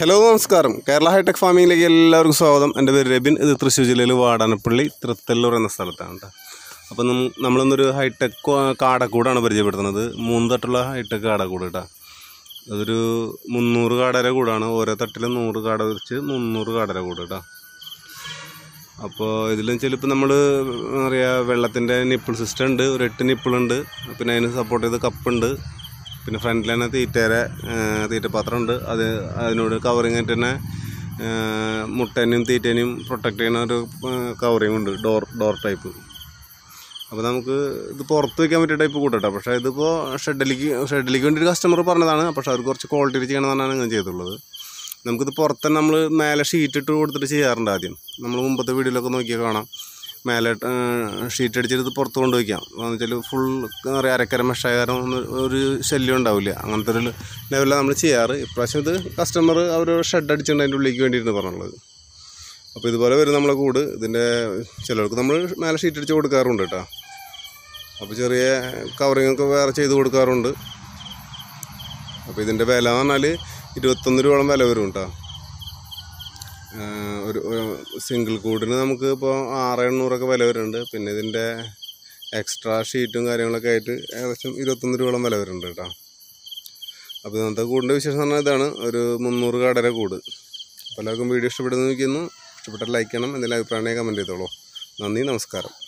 hello നമസ്കാരം Kerala hi tech ഫാമിങ്ങിലേക്ക് എല്ലാവർക്കും സ്വാഗതം എൻ്റെ പേര് രബിൻ ഇത് തൃശ്ശൂർ ജില്ലയിൽ വാടാനപ്പള്ളി തൃത്തല്ലൂർ എന്ന സ്ഥലത്താണ് കേട്ടോ അപ്പം നം- നമ്മളിന്നൊരു ഹൈടെക് കാ- കാടക്കൂടാണ് പരിചയപ്പെടുത്തുന്നത് മൂന്ന് തട്ടുള്ള ഹൈടെക് കാടക്കൂട് കേട്ടോ അതൊരു മുന്നൂറ് കാടര കൂടാണ് ഓരോ തട്ടിലും നൂറ് കാട വെച്ച് മുന്നൂറ് കാടര കൂട് കേട്ടോ അപ്പോൾ ഇതിലും ചിലപ്പോൾ നമ്മൾ എന്താ പറയുക വെള്ളത്തിൻ്റെ നിപ്പിൾ സിസ്റ്റം ഉണ്ട് ഒരു എട്ട് നിപ്പിളുണ്ട് പിന്നെ അതിന് സപ്പോർട്ട് ചെയ്ത് കപ്പുണ്ട് പിന്നെ ഫ്രണ്ടിൽ തന്നെ തീറ്റയുടെ തീറ്റപാത്രം ഉണ്ട് അത് അതിനോട് കവറിങ് ആയിട്ട് തന്നെ ആ, മുട്ടേനെയും തീറ്റേനെയും പ്രൊട്ടക്ട് ചെയ്യുന്ന ഒരു കവറിങ് ഉണ്ട് ഡോർ ഡോർ ടൈപ്പ് അപ്പോൾ നമുക്ക് ഇത് പുറത്ത് വയ്ക്കാൻ പറ്റിയ ടൈപ്പ് കൂട്ടട്ടോ പക്ഷേ ഇതിപ്പോൾ ഷെഡിലേക്ക് ഷെഡിലേക്ക് വേണ്ടി ഒരു കസ്റ്റമർ പറഞ്ഞതാണ് പക്ഷേ അവർ കുറച്ച് ക്വാളിറ്റി ചെയ്യണമെന്നാണ് ഞാൻ ചെയ്തിട്ടുള്ളത് നമുക്കിത് പുറത്ത് തന്നെ നമ്മൾ മേലെ ഷീറ്റ് ഇട്ട് കൊടുത്തിട്ട് ചെയ്യാറുണ്ട് ആദ്യം നമ്മൾ മുമ്പത്തെ വീഡിയോയിലൊക്കെ നോക്കിയാൽ കാണാം മേലെ ഷീറ്റ് അടിച്ചിട്ട് ഇത് പുറത്ത് കൊണ്ട് വയ്ക്കാം എന്ന് വെച്ചാൽ ഫുൾ എന്താ പറയുക അരക്കര മെഷായ കാരണം ഒന്ന് ഒരു ശല്യം ഉണ്ടാവില്ല അങ്ങനത്തെ ഒരു ലെവലിലാണ് നമ്മൾ ചെയ്യാറ് ഇപ്രാവശ്യം ഇത് കസ്റ്റമർ അവർ ഷെഡ് അടിച്ചിട്ടുണ്ട് അതിൻ്റെ ഉള്ളിലേക്ക് വേണ്ടിയിട്ടാണ് പറഞ്ഞുള്ളത് അപ്പോൾ ഇതുപോലെ വരും നമ്മളെ കൂട് ഇതിൻ്റെ ചിലർക്ക് നമ്മൾ മേലെ ഷീറ്റ് അടിച്ച് കൊടുക്കാറുണ്ട് കേട്ടോ അപ്പോൾ ചെറിയ കവറിങ് ഒക്കെ വേറെ ചെയ്ത് കൊടുക്കാറുണ്ട് അപ്പോൾ ഇതിൻ്റെ വില എന്ന് പറഞ്ഞാൽ ഇരുപത്തൊന്ന് രൂപയോളം വില വരും കേട്ടോ ആഹ് ഒരു ഒരു സിംഗിൾ കൂടിന് നമുക്ക് ഇപ്പോൾ ആറ് എണ്ണൂറൊക്കെ വില വരുന്നുണ്ട് പിന്നെ ഇതിൻ്റെ എക്സ്ട്രാ ഷീറ്റും കാര്യങ്ങളൊക്കെ ആയിട്ട് ഏകദേശം ഇരുപത്തൊന്ന് രൂപയോളം വില വരുന്നുണ്ട് കേട്ടോ അപ്പോൾ ഇന്നത്തെ കൂടിൻ്റെ വിശേഷം എന്ന് പറഞ്ഞാൽ ഇതാണ് ഒരു മുന്നൂറ് കടര കൂട് അപ്പോൾ എല്ലാവർക്കും വീഡിയോ ഇഷ്ടപ്പെടുന്നു നോക്കുന്നു ഇഷ്ടപ്പെട്ടാൽ ലൈക്ക് ചെയ്യണം എന്തെങ്കിലും അഭിപ്രായമായി കമൻറ്റ് ചെയ്തോളൂ നന്ദി നമസ്കാരം